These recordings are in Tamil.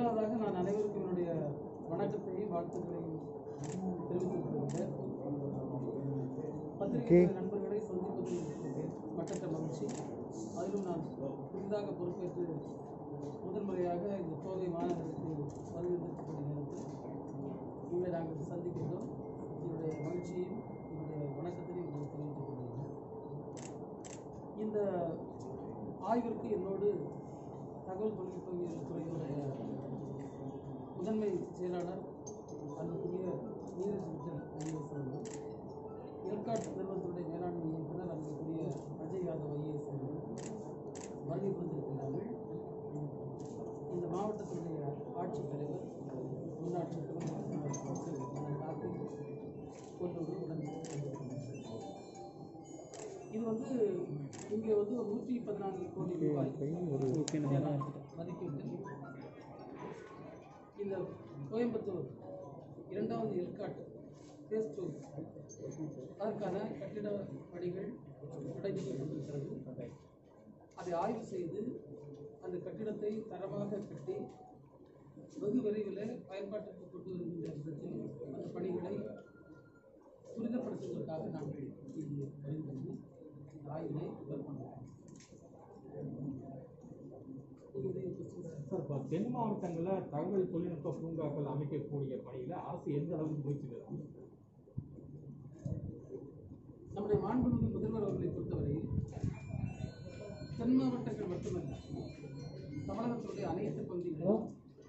முதலாவதாக நான் அனைவருக்கும் என்னுடைய வணக்கத்தையும் வாழ்த்துக்களையும் தெரிவித்துக் கொள்கிறேன் பத்திரிகை நண்பர்களை சந்திப்பதில் எனக்கு மட்டற்ற மகிழ்ச்சி அதிலும் நான் புதிதாக பொறுப்பேற்று முதல் முறையாக இந்த கோவை மாநகருக்கு வருகின்றக்கூடிய நேரத்தில் உங்களை நாங்கள் சந்திக்கின்றோம் என்னுடைய மகிழ்ச்சியையும் என்னுடைய வணக்கத்தையும் உங்களுக்கு தெரிவித்துக் கொள்கிறேன் இந்த ஆய்விற்கு என்னோடு தகவல் தொழில்நுட்பவியல் துறையினுடைய முதன்மை செயலாளர் அன்புக்குரிய நீரஜ் மிட்டல் ஐஏஎஸ் அவர்கள் ஏற்காடு நிறுவனத்துடைய மேலாண்மை இயக்குனர் அன்புக்குரிய அஜய் யாதவ் ஐஏஎஸ் அவர்கள் வருகை புரிந்திருக்கிறார்கள் இந்த மாவட்டத்தினுடைய ஆட்சித்தலைவர் முன்னாள் கார்த்திக் போன்றவர்கள் உடன் வந்திருக்கிறார்கள். இது வந்து இங்கே வந்து ஒரு நூற்றி பதினான்கு கோடி ரூபாய் மதிப்பீட்டில் இந்த கோயம்புத்தூர் இரண்டாவது எல்காட் ஃபேஸ் டூ அதற்கான கட்டிட பணிகள் நடைபெற்றுக் கொண்டிருக்கிறது அதை ஆய்வு செய்து அந்த கட்டிடத்தை தரமாக கட்டி வெகு விரைவில் பயன்பாட்டிற்கு கொண்டு வருகின்ற விதத்தில் அந்த பணிகளை துரிதப்படுத்துவதற்காக நாங்கள் இங்கு வருகின்றது இந்த ஆய்வினை மேற்கொண்டோம் இது சார் இப்போ தென் மாவட்டங்களில் தகவல் தொழில்நுட்ப பூங்காக்கள் அமைக்கக்கூடிய பணியில் அரசு எந்த அளவுக்கு முயற்சி எடுக்கும் நம்முடைய மாண்புமிகு முதல்வர் அவர்களை பொறுத்தவரையில் தென் மாவட்டங்கள் மட்டுமல்ல தமிழகத்துடைய அனைத்து பகுதிகளிலும்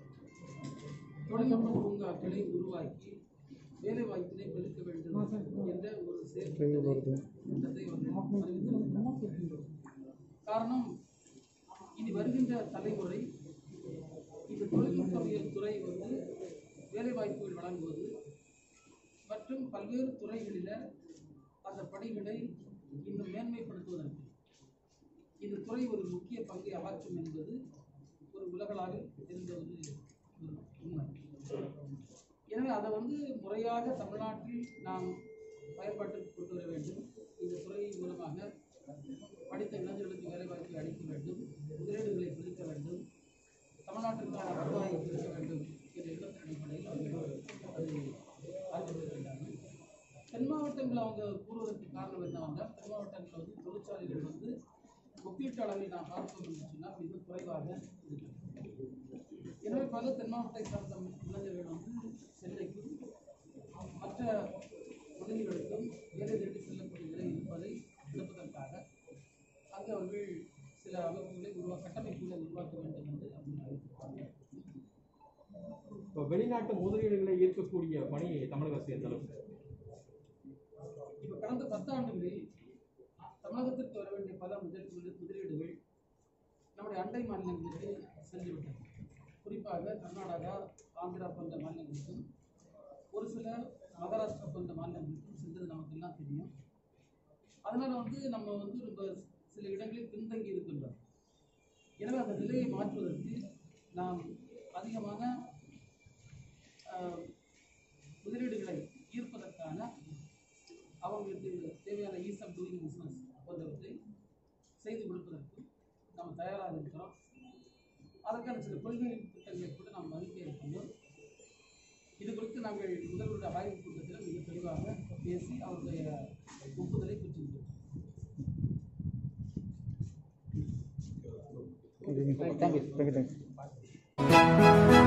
தொழில்நுட்ப பூங்காக்களை உருவாக்கி வேலை வாய்ப்பினை பெருக்க வேண்டும் என்ற ஒரு செயற்திட்டத்தை திட்டத்தை அவர்கள் அறிவித்திருக்கிறார். காரணம் இனி வருகின்ற தலைமுறை இந்த தொழில்நுட்பவியல் துறை வந்து வேலை வாய்ப்புகள் வழங்குவது மற்றும் பல்வேறு துறைகளில் அந்த பணிகளை இன்னும் மேன்மைப்படுத்துவதற்கு இந்த துறை ஒரு முக்கிய பங்கை ஆற்றும் என்பது ஒரு உலகளாவில் தெரிந்த ஒரு ஒரு உண்மை எனவே அதை வந்து முறையாக தமிழ்நாட்டில் நாம் பயன்பாட்டிற்கு கொண்டு வர வேண்டும் இந்த துறையின் மூலமாக படித்த இளைஞர்களுக்கு வேலைவாய்ப்பை அளிக்க வேண்டும் முதலீடுகளை பெருக்க வேண்டும் தமிழ்நாட்டிற்கான வருவாயை பெருக்க வேண்டும் என்ற எண்ணத்தின் அடிப்படையில் அவர்கள் அதை ஆரம்பித்திருக்கிறார்கள் தென் மாவட்டங்கள் அவங்க கூறுவதற்கு காரணம் என்னவென்றால் தென் மாவட்டங்களில் வந்து தொழிற்சாலைகள் வந்து ஒப்பீட்டு அளவில் நாம் பார்த்தோம் என்று சொன்னால் மிக குறைவாக இருக்கிறது எனவே பல தென் மாவட்டத்தை சார்ந்த இளைஞர்கள் வந்து சென்னைக்கும் மற்ற பகுதிகளுக்கும் வேலை தேடி செல்லக்கூடிய நிலை இருப்பதை விளப்பதற்காக அங்கு அவர்கள் சில அமைப்புகளை உருவா கட்டமைப்புகளை உருவாக்க வேண்டும் என்று அவர்கள் அறிவித்திருப்பார்கள் இப்போ வெளிநாட்டு முதலீடுகளை ஈர்க்கக்கூடிய பணி தமிழக அரசு எந்த அளவுக்கு இப்போ கடந்த பத்தாண்டுகளில் தமிழகத்திற்கு வர வேண்டிய பல முதல் முதல் முதலீடுகள் நம்முடைய அண்டை மாநிலங்களுக்கு சென்று விட்டன குறிப்பாக கர்நாடகா ஆந்திரா போன்ற மாநிலங்களுக்கும் ஒரு சில மகாராஷ்டிரா போன்ற மாநிலங்களுக்கும் சென்றது நமக்கு எல்லாம் தெரியும் அதனால் வந்து நம்ம வந்து ரொம்ப சில இடங்களில் பின்தங்கி இருக்கின்றோம் எனவே அந்த நிலையை மாற்றுவதற்கு நாம் அதிகமான ஆஹ், முதலீடுகளை ஈர்ப்பதற்கான அவங்களுக்கு தேவையான ஈஸ் ஆஃப் டூயிங் பிஸ்னஸ் போன்றவற்றை செய்து கொடுப்பதற்கு நாம் தயாராக இருக்கிறோம் அதற்கான சில கொள்கை திட்டங்களை கூட நாம் மதிக்க இருக்கின்றோம் இது குறித்து நாங்கள் முதல்வருடைய ஆய்வுக் கூட்டத்தில் மிக தெளிவாக பேசி அவருடைய ஒப்புதலை பெற்றிருக்கிறோம் Thank you. Thank you. Thank you.